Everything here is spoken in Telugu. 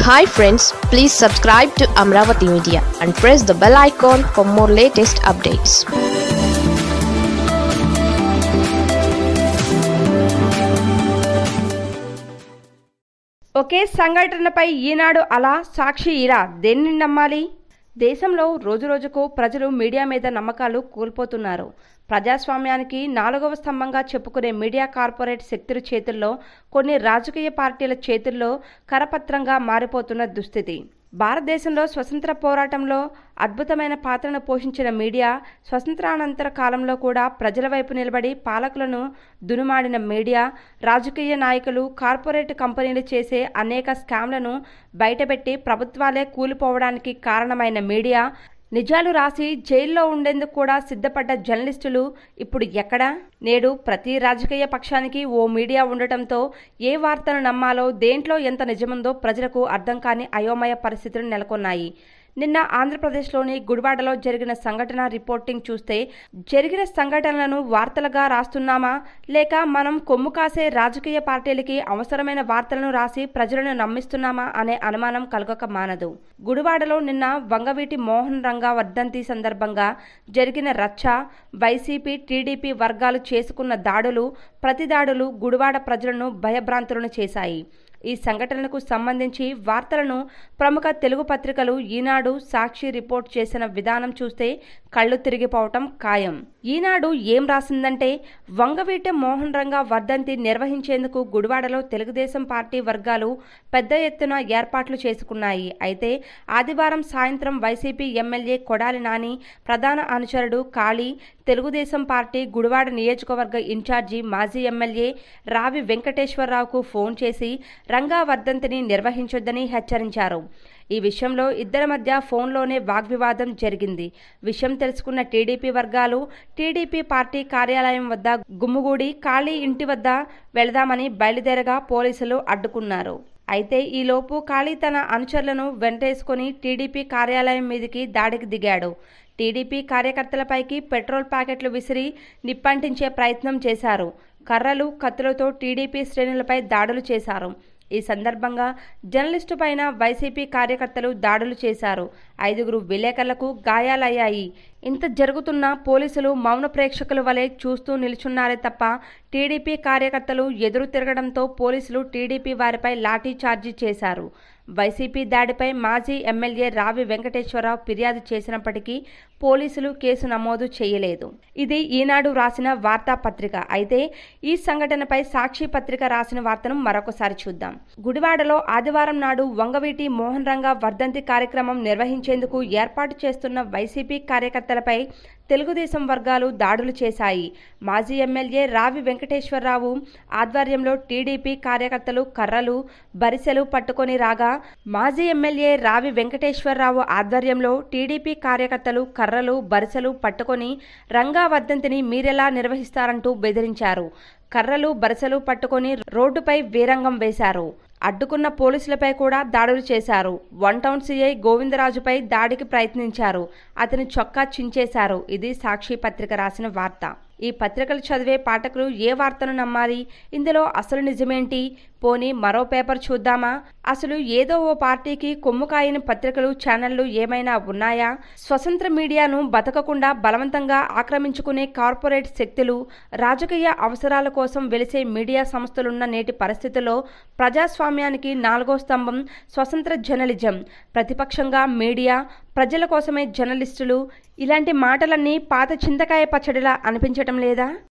hi friends please subscribe to Amaravati media and press the bell icon for more latest updates ఒకే సంఘటనపై ఈనాడు అలా సాక్షి ఇలా దేన్ని నమ్మాలి దేశంలో రోజురోజుకు ప్రజలు మీడియా మీద నమ్మకాలు కోల్పోతున్నారు ప్రజాస్వామ్యానికి నాలుగవ స్తంభంగా చెప్పుకునే మీడియా కార్పొరేట్ శక్తుల చేతుల్లో కొన్ని రాజకీయ పార్టీల చేతుల్లో కరపత్రంగా మారిపోతున్న దుస్థితి భారతదేశంలో స్వతంత్ర పోరాటంలో అద్భుతమైన పాత్రను పోషించిన మీడియా స్వతంత్రానంతర కాలంలో కూడా ప్రజల వైపు నిలబడి పాలకులను దునుమాడిన మీడియా రాజకీయ నాయకులు కార్పొరేట్ కంపెనీలు చేసే అనేక స్కామ్లను బయటపెట్టి ప్రభుత్వాలే కూలిపోవడానికి కారణమైన మీడియా నిజాలు రాసి జైల్లో ఉండేందుకు కూడా సిద్ధపడ్డ జర్నలిస్టులు ఇప్పుడు ఎక్కడ నేడు ప్రతి రాజకీయ పక్షానికి ఓ మీడియా ఉండటంతో ఏ వార్తను నమ్మాలో దేంట్లో ఎంత నిజముందో ప్రజలకు అర్థం కాని అయోమయ పరిస్థితులు నెలకొన్నాయి నిన్న ఆంధ్రప్రదేశ్లోని గుడివాడలో జరిగిన సంఘటన రిపోర్టింగ్ చూస్తే జరిగిన సంఘటనలను వార్తలుగా రాస్తున్నామా లేక మనం కొమ్ము కాసే రాజకీయ పార్టీలకి అవసరమైన వార్తలను రాసి ప్రజలను నమ్మిస్తున్నామా అనే అనుమానం కలగక మానదు గుడివాడలో నిన్న వంగవీటి మోహన్ రంగా వర్ధంతి సందర్భంగా జరిగిన రచ్చ వైసీపీ టీడీపీ వర్గాలు చేసుకున్న దాడులు ప్రతి దాడులు గుడివాడ ప్రజలను భయభ్రాంతులను చేశాయి ఈ సంఘటనలకు సంబంధించి వార్తలను ప్రముఖ తెలుగు పత్రికలు ఈనాడు సాక్షి రిపోర్ట్ చేసిన విధానం చూస్తే కళ్ళు తిరిగిపోవటం ఖాయం ఈనాడు ఏం రాసిందంటే వంగవీటి మోహన్ రంగా వర్ధంతి నిర్వహించేందుకు గుడివాడలో తెలుగుదేశం పార్టీ వర్గాలు పెద్ద ఎత్తున ఏర్పాట్లు చేసుకున్నాయి అయితే ఆదివారం సాయంత్రం వైసీపీ ఎమ్మెల్యే కొడాలి నాని ప్రధాన అనుచరుడు కాళీ తెలుగుదేశం పార్టీ గుడివాడ నియోజకవర్గ ఇన్ఛార్జి మాజీ ఎమ్మెల్యే రావి వెంకటేశ్వరరావుకు ఫోన్ చేసి రంగా వర్ధంతిని నిర్వహించొద్దని హెచ్చరించారు ఈ విషయంలో ఇద్దరి మధ్య ఫోన్లోనే వాగ్వివాదం జరిగింది విషయం తెలుసుకున్న టీడీపీ వర్గాలు టీడీపీ పార్టీ కార్యాలయం వద్ద గుమ్ముగూడి ఖాళీ ఇంటి వద్ద వెళదామని బయలుదేరగా పోలీసులు అడ్డుకున్నారు అయితే ఈలోపు ఖాళీ తన అనుచరులను వెంటేసుకుని టీడీపీ కార్యాలయం మీదికి దాడికి దిగాడు టీడీపీ కార్యకర్తలపైకి పెట్రోల్ ప్యాకెట్లు విసిరి నిప్పంటించే ప్రయత్నం చేశారు కర్రలు కత్తులతో టీడీపీ శ్రేణులపై దాడులు చేశారు ఈ సందర్భంగా జర్నలిస్టు పైన వైసీపీ కార్యకర్తలు దాడులు చేశారు ఐదుగురు విలేకరులకు గాయాలయ్యాయి ఇంత జరుగుతున్నా పోలీసులు మౌన ప్రేక్షకుల వలె చూస్తూ నిల్చున్నారే తప్ప టీడీపీ కార్యకర్తలు ఎదురు తిరగడంతో పోలీసులు టీడీపీ వారిపై లాఠీ చార్జీ చేశారు వైసీపీ దాడిపై మాజీ ఎమ్మెల్యే రావి వెంకటేశ్వరరావు ఫిర్యాదు చేసినప్పటికీ పోలీసులు కేసు నమోదు చేయలేదు ఇది ఈనాడు రాసిన వార్తాపత్రిక అయితే ఈ సంఘటనపై సాక్షి పత్రిక రాసిన వార్తను మరొకసారి చూద్దాం గుడివాడలో ఆదివారం నాడు వంగవీటి మోహన్ రంగా వర్ధంతి కార్యక్రమం నిర్వహించేందుకు ఏర్పాటు చేస్తున్న వైసీపీ కార్యకర్తలపై తెలుగుదేశం వర్గాలు దాడులు చేశాయి మాజీ ఎమ్మెల్యే రావి వెంకటేశ్వరరావు ఆధ్వర్యంలో టీడీపీ కార్యకర్తలు కర్రలు బరిసెలు పట్టుకొని రాగా మాజీ ఎమ్మెల్యే రావి వెంకటేశ్వరరావు ఆధ్వర్యంలో టీడీపీ కార్యకర్తలు కర్రలు బరిసెలు పట్టుకొని రంగా వర్ధంతిని మీరెలా నిర్వహిస్తారంటూ బెదిరించారు కర్రలు బరిసెలు పట్టుకొని రోడ్డుపై వీరంగం వేశారు అడ్డుకున్న పోలీసులపై కూడా దాడులు చేశారు వన్ టౌన్ సీఐ గోవిందరాజుపై దాడికి ప్రయత్నించారు అతని చొక్కా చించేశారు ఇది సాక్షి పత్రిక రాసిన వార్త ఈ పత్రికలు చదివే పాఠకులు ఏ వార్తను నమ్మాలి ఇందులో అసలు నిజమేంటి పోనీ మరో పేపర్ చూద్దామా అసలు ఏదో ఓ పార్టీకి కొమ్ము కాయని పత్రికలు ఛానళ్లు ఏమైనా ఉన్నాయా స్వతంత్ర మీడియాను బతకకుండా బలవంతంగా ఆక్రమించుకునే కార్పొరేట్ శక్తులు రాజకీయ అవసరాల కోసం వెలిసే మీడియా సంస్థలున్న నేటి పరిస్థితుల్లో ప్రజాస్వామ్యానికి నాలుగో స్తంభం స్వతంత్ర జర్నలిజం ప్రతిపక్షంగా మీడియా ప్రజల కోసమే జర్నలిస్టులు ఇలాంటి మాటలన్నీ పాత చింతకాయ పచ్చడిలా అనిపించటం లేదా